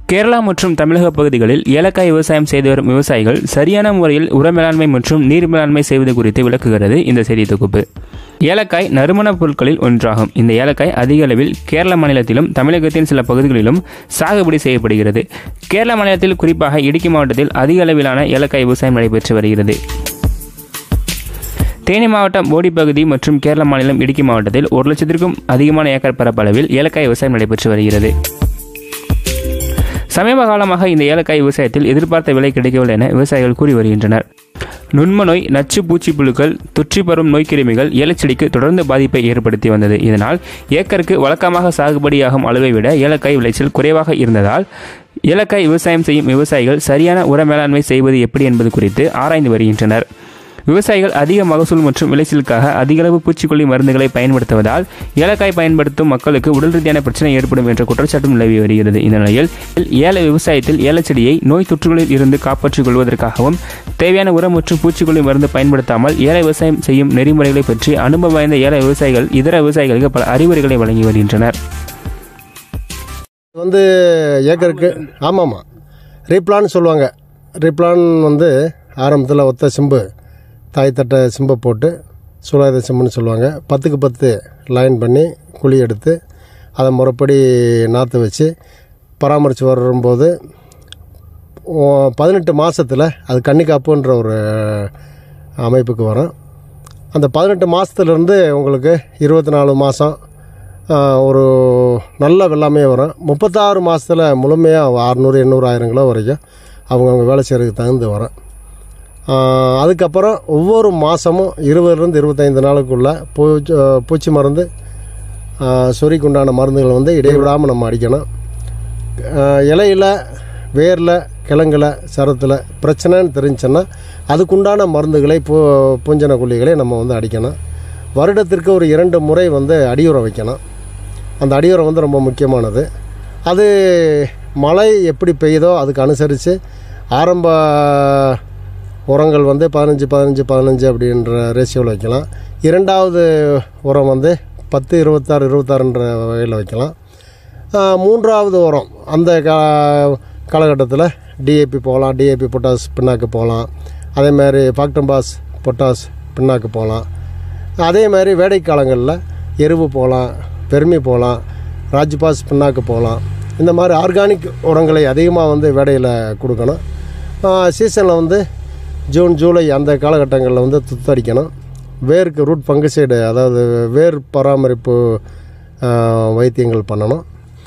கேரளா மற்றும் தமிழக பகுதிகளில் ஏலக்காய் விவசாயம் செய்து வரும் விவசாயிகள் சரியான முறையில் உர மேலாண்மை மற்றும் நீர் மேலாண்மை செய்வது குறித்து விளக்குகிறது இந்த செய்தி தொகுப்பு ஏலக்காய் நறுமணப் பொருட்களில் ஒன்றாகும் இந்த ஏலக்காய் அதிக அளவில் கேரள மாநிலத்திலும் தமிழகத்தின் சில பகுதிகளிலும் சாகுபடி செய்யப்படுகிறது கேரள மாநிலத்தில் குறிப்பாக இடுக்கி மாவட்டத்தில் அதிக அளவிலான ஏலக்காய் விவசாயம் நடைபெற்று வருகிறது தேனி மாவட்டம் போடி பகுதி மற்றும் கேரள மாநிலம் இடுக்கி மாவட்டத்தில் ஒரு லட்சத்திற்கும் அதிகமான ஏக்கர் பரப்பளவில் ஏலக்காய் விவசாயம் நடைபெற்று வருகிறது சமீப காலமாக இந்த ஏலக்காய் விவசாயத்தில் எதிர்பார்த்த விலை கிடைக்கவில்லை என விவசாயிகள் கூறி வருகின்றனர் நுண்ம நோய் நச்சு பூச்சி புழுக்கள் தொற்றி பரும் நோய்க்கிருமிகள் ஏலச்செடிக்கு தொடர்ந்து பாதிப்பை ஏற்படுத்தி வந்தது இதனால் ஏக்கருக்கு வழக்கமாக சாகுபடியாகும் அளவை விட ஏலக்காய் விளைச்சல் குறைவாக இருந்ததால் ஏலக்காய் விவசாயம் செய்யும் விவசாயிகள் சரியான உர மேலாண்மை செய்வது எப்படி என்பது குறித்து ஆராய்ந்து வருகின்றனர் விவசாயிகள் அதிக மகசூல் மற்றும் விளைச்சலுக்காக அதிகளவு பூச்சிக்கொல்லி மருந்துகளை பயன்படுத்துவதால் ஏலக்காய் பயன்படுத்தும் மக்களுக்கு உடல் ரீதியான பிரச்சனை ஏற்படும் என்ற குற்றச்சாட்டும் நிலவி வருகிறது இந்த நிலையில் ஏல விவசாயத்தில் ஏலச்செடியை நோய் தொற்றுகளில் இருந்து காப்பாற்றிக் கொள்வதற்காகவும் தேவையான உரம் மற்றும் பூச்சிக்கொல்லி மருந்து பயன்படுத்தாமல் ஏல விவசாயம் செய்யும் நெறிமுறைகளை பற்றி அனுபவம் வாய்ந்த ஏல விவசாயிகள் இதர விவசாயிகளுக்கு பல அறிவுரைகளை வழங்கி வருகின்றனர் வந்து ஏக்கருக்கு ஆமாம்மா ரீப்ளான் சொல்லுவாங்க ரீப்ளான் வந்து ஆரம்பத்தில் ஒத்த சிம்பு தாய் தட்டை சிம்பை போட்டு சூழாயுத சிம்புன்னு சொல்லுவாங்க பத்துக்கு பத்து லைன் பண்ணி குழி எடுத்து அதை முறைப்படி நாற்று வச்சு பராமரித்து வரும்போது ஓ- பதினெட்டு மாதத்தில் அது கன்னிக்காப்புன்ற ஒரு அமைப்புக்கு வரும் அந்த பதினெட்டு மாதத்துலேருந்து உங்களுக்கு இருபத்தி நாலு மாதம் ஒரு நல்ல வெள்ளாமையே வரும் முப்பத்தாறு மாதத்தில் முழுமையாக அறநூறு எண்ணூறு ஆயிரம் கிலோ வரைக்கும் அவங்கவுங்க வேலை செய்கிறதுக்கு தகுந்து வரும் ஆஹ் அதுக்கப்புறம் ஒவ்வொரு மாதமும் இருபதுலேருந்து இருபத்தைந்து நாளுக்குள்ளே பூச்சி பூச்சி மருந்து ஆஹ் சொறிக்கு உண்டான மருந்துகளை வந்து இடைவிடாமல் நம்ம அடிக்கணும் ஆஹ் இலையில வேரில் கிழங்குல சரத்தில் பிரச்சனைன்னு தெரிஞ்சுன்னா அதுக்குண்டான மருந்துகளை பூ பூஞ்சன கொல்லிகளை நம்ம வந்து அடிக்கணும் வருடத்திற்கு ஒரு இரண்டு முறை வந்து அடியுரம் வைக்கணும் அந்த அடியுரம் வந்து ரொம்ப முக்கியமானது அது மழை எப்படி பெய்யுதோ அதுக்கு அனுசரித்து ஆரம்ப உரங்கள் வந்து பதினஞ்சு பதினஞ்சு பதினஞ்சு அப்படின்ற ரேஷியோவில் வைக்கலாம் இரண்டாவது உரம் வந்து பத்து இருபத்தாறு இருபத்தாறுன்ற வகையில் வைக்கலாம் ஆஹ் மூன்றாவது உரம் அந்த கா காலகட்டத்தில் டிஏபி போகலாம் டிஏபி பொட்டாஸ் பின்னாக்கு போகலாம் அதே மாதிரி பாக்டம்பாஸ் பொட்டாஸ் பின்னாக்கு போகலாம் அதே மாதிரி வேடை காலங்களில் எருவு போகலாம் பெருமி போகலாம் ராஜ்பாஸ் பின்னாக்கு போகலாம் இந்த மாதிரி ஆர்கானிக் உரங்களை அதிகமாக வந்து வேடையில் கொடுக்கணும் சீசனில் வந்து ஜூன் ஜூலை அந்த காலகட்டங்களில் வந்து துத்தடிக்கணும் வேருக்கு ரூட் பங்குசைடு அதாவது வேர் பராமரிப்பு ஆஹ், வைத்தியங்கள் பண்ணணும்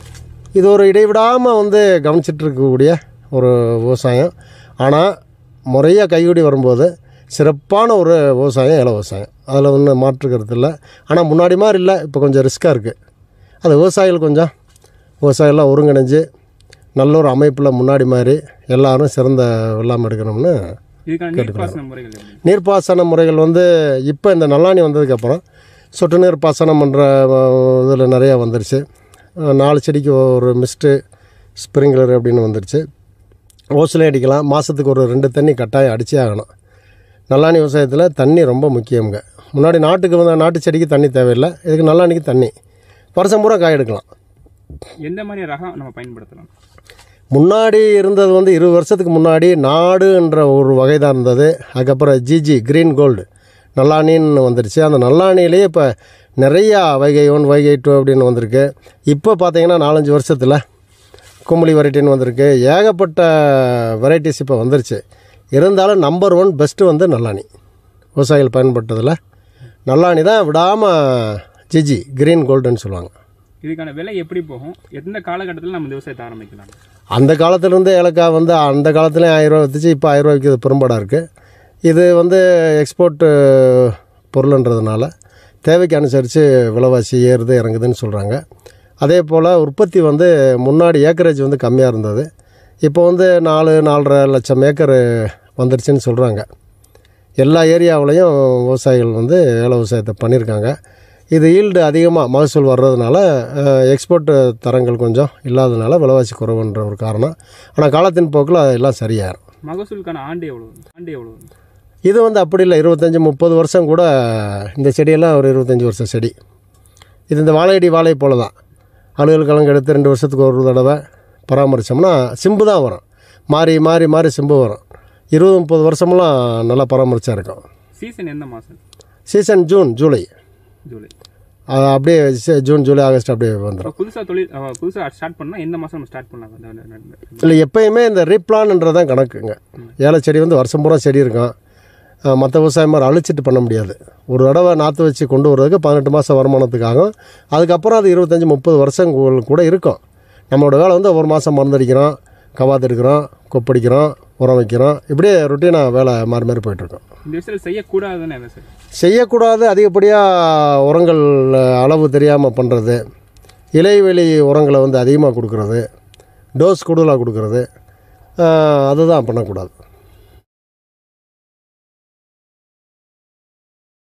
இது ஒரு இடைவிடாமல் வந்து கவனிச்சிட்டு இருக்கக்கூடிய ஒரு விவசாயம் ஆனால் முறையாக கைகூடி வரும்போது சிறப்பான ஒரு விவசாயம் இல விவசாயம் அதில் ஒன்றும் மாற்றுக்கிறது இல்லை ஆனால் முன்னாடி மாதிரி இல்லை இப்போ கொஞ்சம் ரிஸ்க்காக இருக்குது அது விவசாயிகள் கொஞ்சம் விவசாயிகள்லாம் ஒருங்கிணைஞ்சு நல்ல ஒரு அமைப்பில் முன்னாடி மாதிரி எல்லாரும் சிறந்த வெள்ளாமை எடுக்கணும்னு இதுக்கான நீர்ப்பாசன முறைகள் எப்படி? நீர்ப்பாசன முறைகள் வந்து இப்போ இந்த நல்லாணி வந்ததுக்கப்புறம் சொட்டு நீர் பாசனம் பண்ணுற இதில் நிறையா வந்துருச்சு அஹ் நாலு செடிக்கு ஒரு மிஸ்ட்டு ஸ்ப்ரிங்க்லர் அப்படின்னு வந்துருச்சு ஓசிலே அடிக்கலாம் மாதத்துக்கு ஒரு ரெண்டு தண்ணி கட்டாயம் அடிச்சே ஆகணும் நல்லாணி விவசாயத்தில் தண்ணி ரொம்ப முக்கியங்க முன்னாடி நாட்டுக்கு வந்த நாட்டு செடிக்கு தண்ணி தேவையில்லை இதுக்கு நல்லாணிக்கு தண்ணி வருஷம் பூரா காய் எடுக்கலாம் எந்த மாதிரி ரகம் நம்ம பயன்படுத்தலாம் முன்னாடி இருந்தது வந்து இருபது வருஷத்துக்கு முன்னாடி நாடுன்ற ஒரு வகை தான் இருந்தது அதுக்கப்புறம் ஜிஜி கிரீன் கோல்டு நல்லாணின்னு வந்துருச்சு அந்த நல்லாணிலேயே இப்போ நிறையா வைகை ஒன் வைகை டூ அப்படின்னு வந்திருக்கு இப்போ பார்த்தீங்கன்னா நாலஞ்சு வருஷத்தில் கும்பளி வெரைட்டின்னு வந்திருக்கு ஏகப்பட்ட வெரைட்டிஸ் இப்போ வந்துருச்சு இருந்தாலும் நம்பர் ஒன் பெஸ்ட்டு வந்து நல்லாணி விவசாயிகள் பயன்பட்டதில் நல்லாணி தான் விடாமல் ஜிஜி கிரீன் கோல்டுன்னு சொல்லுவாங்க இதுக்கான விலை எப்படி போகும் எந்த காலகட்டத்தில் நம்ம இந்த விவசாயத்தை ஆரம்பிக்கலாம் அந்த காலத்துலேருந்து ஏலக்காய் வந்து அந்த காலத்துலேயும் ஆயிரம் ரூபா விற்றுச்சு இப்போ ஆயிரம் ரூபா விற்கிறது பெரும்பாடாக இருக்குது இது வந்து எக்ஸ்போர்ட்டு பொருள்ன்றதுனால தேவைக்கு அனுசரித்து விலைவாசி ஏறுது இறங்குதுன்னு சொல்கிறாங்க அதே போல் உற்பத்தி வந்து முன்னாடி ஏக்கரேஜ் வந்து கம்மியாக இருந்தது இப்போ வந்து நாலு நாலரை லட்சம் ஏக்கர் வந்துருச்சுன்னு சொல்கிறாங்க எல்லா ஏரியாவிலையும் விவசாயிகள் வந்து ஏல விவசாயத்தை பண்ணியிருக்காங்க இது ஈல்டு அதிகமாக மகசூல் வர்றதுனால எக்ஸ்போர்ட் தரங்கள் கொஞ்சம் இல்லாததுனால விலைவாசி குறைவுன்ற ஒரு காரணம் ஆனால் காலத்தின் போக்கில் எல்லாம் சரியாயிரும் மகசூலுக்கான ஆண்டு எவ்வளோ ஆண்டு எவ்வளோ இது வந்து அப்படி இல்லை இருபத்தஞ்சி முப்பது வருஷம் கூட இந்த செடியெல்லாம் ஒரு இருபத்தஞ்சி வருஷம் செடி இது இந்த வாழையடி வாழை போல தான் அலுவல் கிழங்கு எடுத்து ரெண்டு வருஷத்துக்கு ஒரு தடவை பராமரித்தோம்னா சிம்பு தான் வரும் மாறி மாறி மாறி சிம்பு வரும் இருபது முப்பது வருஷமெல்லாம் நல்லா பராமரித்தா இருக்கும் சீசன் எந்த மாதம் சீசன் ஜூன் ஜூலை ஜூலை அது அப்படியே ச- ஜூன் ஜூலை ஆகஸ்ட் அப்படியே வந்துடும் இப்போ புதுசாக தொழில் புதுசாக ஸ்டார்ட் பண்ணால் எந்த மாதம் நம்ம ஸ்டார்ட் பண்ணலாம் இல்லை எப்பயுமே இந்த ரீப்ளான்ன்றது தான் கணக்குங்க ஏலை செடி வந்து வருஷம் பூரா செடி இருக்கும் மற்ற விவசாயம் மாதிரி அழிச்சிட்டு பண்ண முடியாது ஒரு தடவை நாற்று வச்சு கொண்டு வர்றதுக்கு பதினெட்டு மாதம் வருமானத்துக்கு ஆகும் அதுக்கப்புறம் அது இருபத்தஞ்சி முப்பது வருஷம் கூ- கூட இருக்கும் நம்மளோட வேலை வந்து ஒவ்வொரு மாதம் மருந்தடிக்கிறோம் கவாத்து எடுக்கிறோம் கொப்படிக்கிறோம் உரம் வைக்கிறோம் இப்படியே ரொட்டீனாக வேலை மாறி மாறி போயிட்டுருக்கோம் இந்த விஷயத்தில் செய்யக்கூடாதுன்னு என்ன சார் செய்யக்கூடாது அதிகப்படியாக உரங்கள் அளவு தெரியாமல் பண்ணுறது இலைவெளி உரங்களை வந்து அதிகமாக கொடுக்கறது டோஸ் கூடுதலாக கொடுக்கறது ஆஹ் அதுதான் பண்ணக்கூடாது